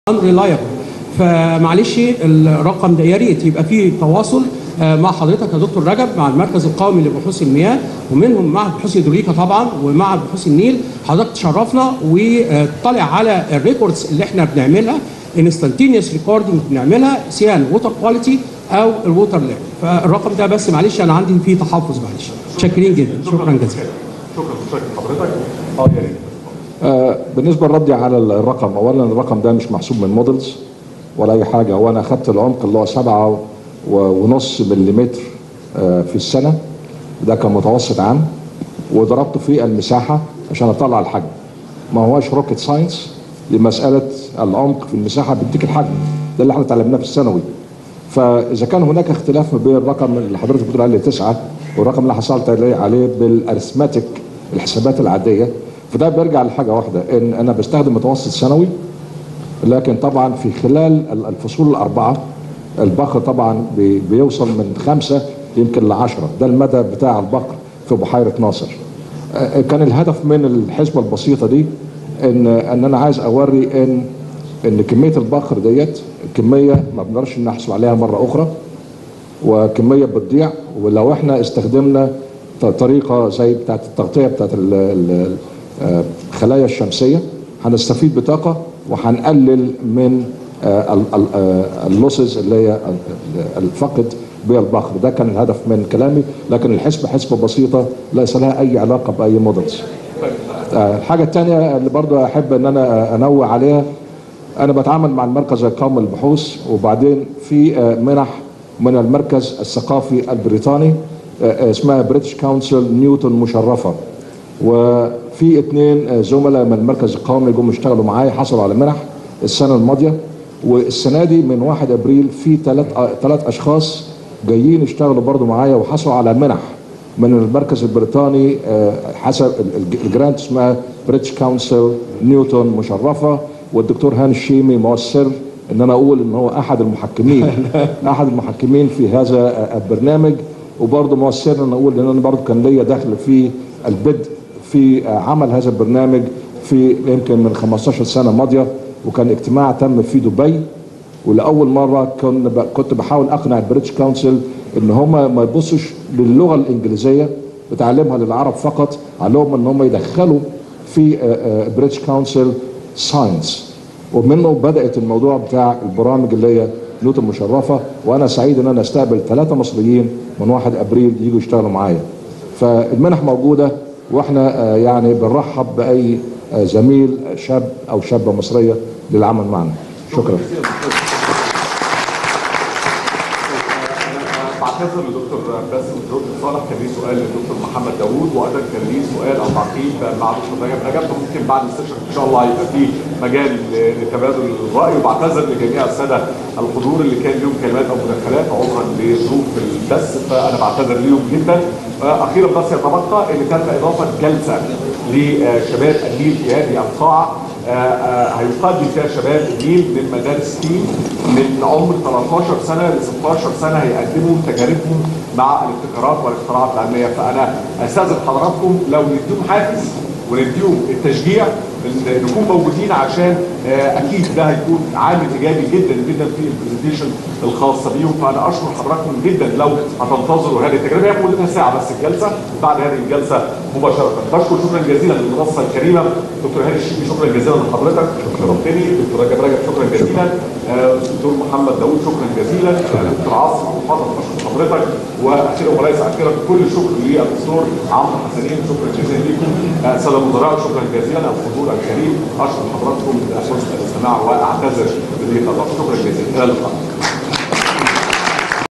unreliable فمعلش الرقم ده يا ريت يبقى فيه تواصل آه، مع حضرتك يا دكتور رجب مع المركز القومي لبحوث المياه ومنهم مع بحوث هيدروليكا طبعا ومع بحوث النيل حضرتك تشرفنا وطلع على الريكوردز اللي احنا بنعملها انستنتينيوس ريكوردنج بنعملها سواء ووتر كواليتي او الووتر ليفل فالرقم ده بس معلش انا عندي فيه تحفظ معلش شاكرين جدا شكرا جزيلا شكرا شكرا حضرتك اه يا ريت آه، بالنسبه لردي على الرقم اولا الرقم ده مش محسوب من مودلز ولا اي حاجه وانا اخدت العمق اللي هو سبعة و- ونص مليمتر آه، في السنه ده كان متوسط عام وضربته في المساحه عشان اطلع الحجم ما هواش روكيت ساينس لمساله العمق في المساحه بيديك الحجم ده اللي احنا اتعلمناه في الثانوي فاذا كان هناك اختلاف ما بين الرقم اللي حضرتك بتقول عليه تسعه والرقم اللي حصلت عليه عليه بالارثماتيك الحسابات العاديه فده بيرجع لحاجه واحده ان انا بستخدم متوسط سنوي لكن طبعا في خلال ال- الفصول الاربعه البقر طبعا بي- بيوصل من خمسه يمكن لعشره ده المدى بتاع البقر في بحيره ناصر آه، كان الهدف من الحسبه البسيطه دي ان ان انا عايز اوري ان ان كميه البقر ديت كميه ما بنقدرش نحصل عليها مره اخرى وكميه بتضيع ولو احنا استخدمنا ط- طريقه زي بتاعت التغطيه بتاعت ال- ال- آه، الخلايا الشمسيه هنستفيد بطاقه وهنقلل من آه، ال- ال- آه، اللوسز اللي هي ال- الفقد بالبخر ده كان الهدف من كلامي لكن الحسبه حسبه بسيطه ليس لها اي علاقه باي مودلز آه، الحاجه الثانيه اللي برضو احب ان انا انوه عليها انا بتعامل مع المركز القومي للبحوث وبعدين في آه، منح من المركز الثقافي البريطاني آه، آه، اسمها بريتش كونسل نيوتن مشرفه وفي اثنين آه، زملاء من المركز القومي جم اشتغلوا معايا حصلوا على منح السنه الماضيه والسنه دي من 1 ابريل في ثلاث ثلاث اشخاص جايين يشتغلوا برضو معايا وحصلوا على منح من المركز البريطاني آه، حسب ال- ال- الجرانت اسمها بريتش كونسل نيوتن مشرفه والدكتور هاني الشيمي مؤثر ان انا اقول ان هو احد المحكمين احد المحكمين في هذا آه، البرنامج وبرضه مؤثر ان اقول ان انا برضه كان ليا دخل في البدء في آه، عمل هذا البرنامج في يمكن من 15 سنه ماضيه وكان اجتماع تم في دبي ولاول مره كن ب- كنت بحاول اقنع البريتش كونسل ان هم ما يبصوش للغه الانجليزيه بتعلمها للعرب فقط عليهم ان هم يدخلوا في بريتش كونسل ساينس ومنه بدات الموضوع بتاع البرامج اللي هي نيوتن مشرفه وانا سعيد ان انا استقبل ثلاثه مصريين من 1 ابريل يجوا يشتغلوا معايا فالمنح موجوده واحنا آه، يعني بنرحب باي آه، زميل شاب او شابه مصريه للعمل معنا شكرا بعتذر لدكتور باسم ودكتور صالح كان ليه سؤال للدكتور محمد داوود وايضا كان ليه سؤال او تعقيب مع دكتور رجب اجابته ممكن بعد السيشن ان شاء الله يبقى فيه مجال لتبادل الراي وبعتذر لجميع الساده الحضور اللي كان لهم كلمات او مداخلات عذرا لظروف البث فانا بعتذر ليهم جدا اخيرا بس يتبقى ان تم اضافه جلسه لشباب النيل في هذه القاعه آه، آه، هيقدم فيها شباب النيل من مدارس تيم من عمر 13 سنه ل 16 سنه هيقدموا تجاربهم مع الابتكارات والاختراعات العلميه فانا استاذن حضراتكم لو نديهم حافز ونديهم التشجيع إن نكون موجودين عشان آه، اكيد ده هيكون عامل ايجابي جدا جدا في البرزنتيشن الخاصه بيهم فانا اشكر حضراتكم جدا لو هتنتظروا هذه التجربه هي مدتها ساعه بس الجلسه بعد هذه الجلسه مباشره بشكر شكرا جزيلا للمنصه الكريمه دكتور هاني الشيبي شكرا جزيلا لحضرتك شرفتني دكتور رجب رجب شكرا جزيلا آه، دكتور محمد داوود شكرا جزيلا آه، دكتور عاصم ابو حضر بشكر حضرتك واخيرا وليس اخيرا كل الشكر للدكتور عمرو حسنين شكرا جزيلا لكم آه، ساده الوزراء شكرا جزيلا الحضور الكريم اشكر حضراتكم لحسن الاستماع واعتذر لضيق الله شكرا جزيلا الى اللقاء